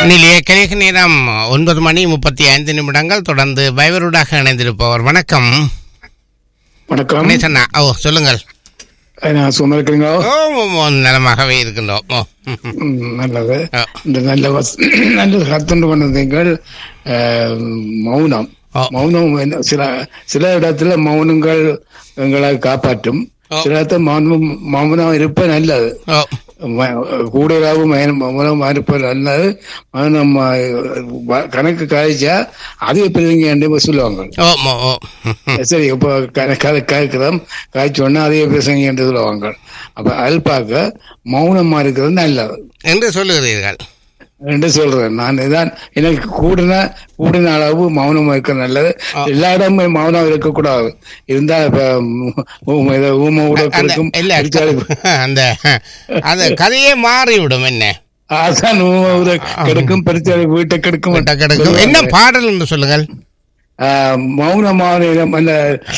நிலைய கலிக நேரம் ஒன்பது மணி முப்பத்தி ஐந்து நிமிடங்கள் தொடர்ந்து பைவருடாக இணைந்திருப்பவர் வணக்கம் வணக்கம் கணேசண்ணா ஓ சொல்லுங்கள் நான் சும்மா இருக்கிறீங்களா ஓ ஓ, ஓ, நலமாகவே இருக்கின்றோம் ஓ ம், ம். ம், நல்லது ஆ. இந்த நல்ல வஸ்- நல்ல கத்துண்டு பண்ணதுங்கள் மௌனம் ஆ. மௌனம் என்ன- சில சில இடத்துல மௌனங்கள் எங்களை காப்பாற்றும் ஆ. சில இடத்துல மௌனம் மௌனம் இருப்ப நல்லது ஓ கூடுதலாகவும் மௌனம் இருப்பது நல்லது மௌனம் ஆ, வ- கணக்கு காய்ச்சா அதே பிரிவிங்க சொல்லுவாங்க ஓ ஓ ஓ ம், ம். சரி இப்போ க- கதை கேட்கிறோம் காய்ச்சோன்னா அதே பிரசங்க என்று சொல்லுவாங்க அப்ப அல்பாக்க மௌனமா இருக்கிறது நல்லது என்று சொல்லுகிறீர்கள் என்று சொல்றேன் நான் இதான் எனக்கு கூடின கூடின அளவு மௌனமா இருக்க நல்லது எல்லா இடமும் மௌனம் இருக்கக்கூடாது இருந்தா இப்ப ஊ- ஊ- இத ஊம அந்த உடற்கும் இல்ல அந்த அந்த கதையே மாறிவிடும் என்ன அதான் ஊம உட கெடுக்கும் பெருச்சாலி வீட்டை கெடுக்கும் கிட்ட கிடக்கும் என்ன பாடல் என்று சொல்லுங்கள் ஆஹ் மௌனமான இடம் அல்ல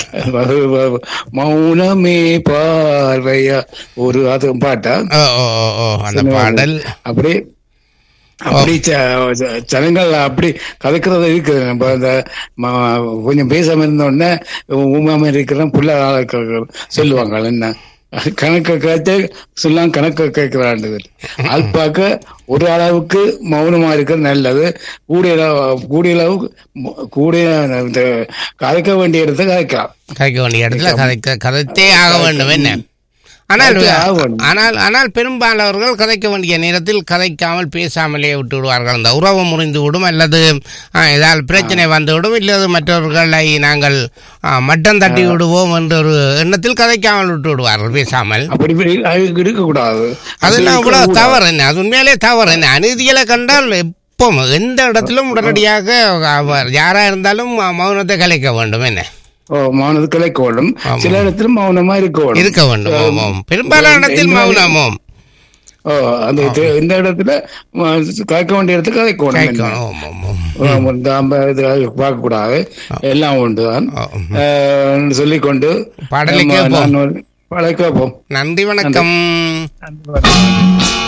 மௌனமே பார்வையா ஒரு அது பாட்டா ஓ ஓ ஓ, ஓ அந்த பாடல் அப்படி அப்படி ச- ச- ஜனங்கள் அப்படி கதைக்கிறது இருக்குது நம்ம அந்த ம- கொஞ்சம் பேசாம இருந்த உடனே ஊமாம இருக்கிறோம் புள்ள ஆள க- சொல்லுவாங்க என்ன கணக்க கேட்டு சொல்லாம் கணக்க கேட்கிறாண்டு அல்பாக்க ஒரு அளவுக்கு மௌனமா இருக்கிறது நல்லது கூடிய அளவு- கூடிய அளவுக்கு ம- கூடிய இந்த கதைக்க வேண்டிய இடத்த கதைக்கலாம் கதைக்க வேண்டிய இடத்துல கதைக்க கதைத்தே ஆக வேண்டும் என்ன ஆனால் கதைத்தே ஆக வேண்டும். ஆனால் ஆனால் பெரும்பாலானவர்கள் கதைக்க வேண்டிய நேரத்தில் கதைக்காமல் பேசாமலே விட்டு விடுவார்கள் அந்த உறவு முறிந்து விடும் அல்லது ஆ, ஏதாவது பிரச்சனை வந்துவிடும் இல்லது மற்றவர்களை நாங்கள் ஆ, மட்டம் தட்டி விடுவோம் என்ற ஒரு எண்ணத்தில் கதைக்காமல் விட்டு விடுவார்கள் பேசாமல் அப்படி இப்படி அது இருக்கக்கூடாது அதெல்லாம் கூட தவறு என்ன அது உண்மையிலே தவறு என்ன அநீதிகளை கண்டால் எப்போ எந்த இடத்திலும் உடனடியாக அவர் யாரா இருந்தாலும் மௌனத்தை கலைக்க வேண்டும் என்ன ஓ மௌனது கலைக்க வேண்டும் ஆமா. சில இடத்துல மௌனமா இருக்க வேண்டும் இருக்க வேண்டும் ஆமாம் பெரும்பாலான இடத்தில் மௌனமும் ஓ அந்த இது- இந்த இடத்துல ம, கலைக்க வேண்டிய இடத்துல கலைக்க வேண்டும் கேட்கணும் ஆமாம், ஆமாம். ஆமா, தாம்ப இது பார்க்க கூடாது எல்லாம் உண்டுதான் ஆ, அஹ், சொல்லிக்கொண்டு பாடலை நம்ம கேட்போம். நான் ஒரு- பாடலை கேட்போம் நன்றி வணக்கம் நன்றி.